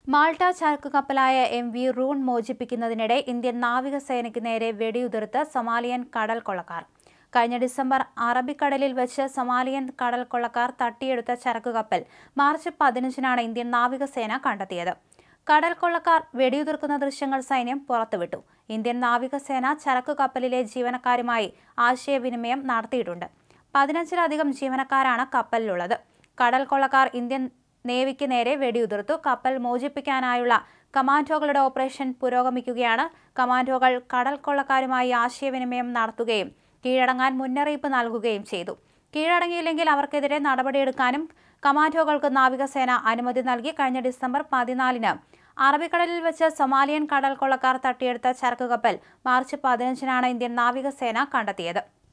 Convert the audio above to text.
Malta ചരക്ക് കപ്പലായ M V Ruen മോചിപ്പിക്കുന്നതിനിടെ ഇന്ത്യൻ നാവികസേനയ്ക്ക് നേരെ വെടിയുതിർത്ത് സൊമാലിയൻ കടൽ കൊള്ളക്കാർ കഴിഞ്ഞ ഡിസംബർ അറബിക്കടലിൽ വെച്ച് സൊമാലിയൻ കടൽ കൊള്ളക്കാർ തട്ടിയെടുത്ത ചരക്ക് കപ്പൽ മാർച്ച് പതിനഞ്ചിനാണ് ഇന്ത്യൻ നാവികസേന കണ്ടെത്തിയത് കടൽ കൊള്ളക്കാർ വെടിയുതിർക്കുന്ന ദൃശ്യങ്ങൾ സൈന്യം പുറത്തുവിട്ടു ഇന്ത്യൻ നാവികസേന ചരക്ക് കപ്പലിലെ ജീവനക്കാരുമായി ആശയവിനിമയം നടത്തിയിട്ടുണ്ട് പതിനഞ്ചിലധികം ജീവനക്കാരാണ് കപ്പലിലുള്ളത് കടൽ കൊള്ളക്കാർ ഇന്ത്യൻ നേവിക്ക് നേരെ വെടിയുതിർത്തു കപ്പൽ മോചിപ്പിക്കാനായുള്ള കമാൻഡോകളുടെ ഓപ്പറേഷൻ പുരോഗമിക്കുകയാണ് കമാൻഡോകൾ കടൽ കൊള്ളക്കാരുമായി ആശയവിനിമയം നടത്തുകയും കീഴടങ്ങാൻ മുന്നറിയിപ്പ് നൽകുകയും ചെയ്തു കീഴടങ്ങിയില്ലെങ്കിൽ അവർക്കെതിരെ നടപടിയെടുക്കാനും കമാൻഡോകൾക്ക് നാവികസേന അനുമതി നൽകി കഴിഞ്ഞ ഡിസംബർ പതിനാലിന് അറബിക്കടലിൽ വെച്ച് സൊമാലിയൻ കടൽ കൊള്ളക്കാർ തട്ടിയെടുത്ത ചരക്ക് കപ്പൽ മാർച്ച് പതിനഞ്ചിനാണ് ഇന്ത്യൻ നാവികസേന കണ്ടെത്തിയത്